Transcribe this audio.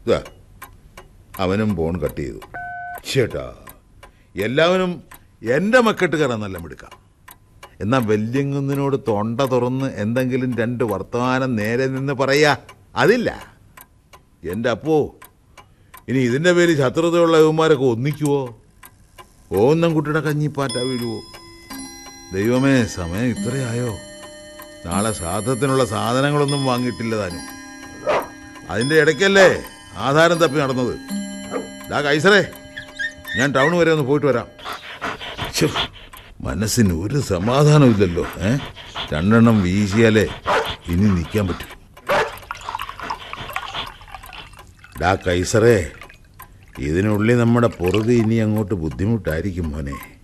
ഇതാ അവനും phone cut ചെയ്തു ചേട്ടാ എല്ലാവരും എൻ്റെ മക്കെട്ട് കയറാൻ നല്ല മിടുക്കാം എന്നാൽ വല്യങ്കുന്നിനോട് തൊണ്ട തുറന്ന് എന്തെങ്കിലും രണ്ട് വർത്തമാനം നേരെ നിന്ന് പറയാ അതില്ല എൻ്റെ അപ്പോ ഇനി ഇതിൻ്റെ പേര് ശത്രുതയുള്ള യവന്മാരൊക്കെ ഒന്നിക്കുവോ ഓന്നം കുട്ടിയുടെ കഞ്ഞിപ്പാറ്റ വീഴുവോ ദൈവമേ സമയം ഇത്രയായോ നാളെ ശ്രാദ്ധത്തിനുള്ള സാധനങ്ങളൊന്നും വാങ്ങിയിട്ടില്ല താനും അതിൻ്റെ ഇടയ്ക്കല്ലേ ആധാരം തപ്പി നടന്നത് ഡാ കൈസറേ ഞാൻ ടൗൺ വരെ ഒന്ന് പോയിട്ട് വരാം ശ്ശോ, മനസ്സിന് ഒരു സമാധാനമില്ലല്ലോ ഏ രണ്ടെണ്ണം വീശിയാലേ ഇനി നിൽക്കാൻ പറ്റൂ ഡാ കൈസറേ ഇതിനുള്ളിൽ നമ്മുടെ പൊറുതി ഇനി അങ്ങോട്ട് ബുദ്ധിമുട്ടായിരിക്കും മോനെ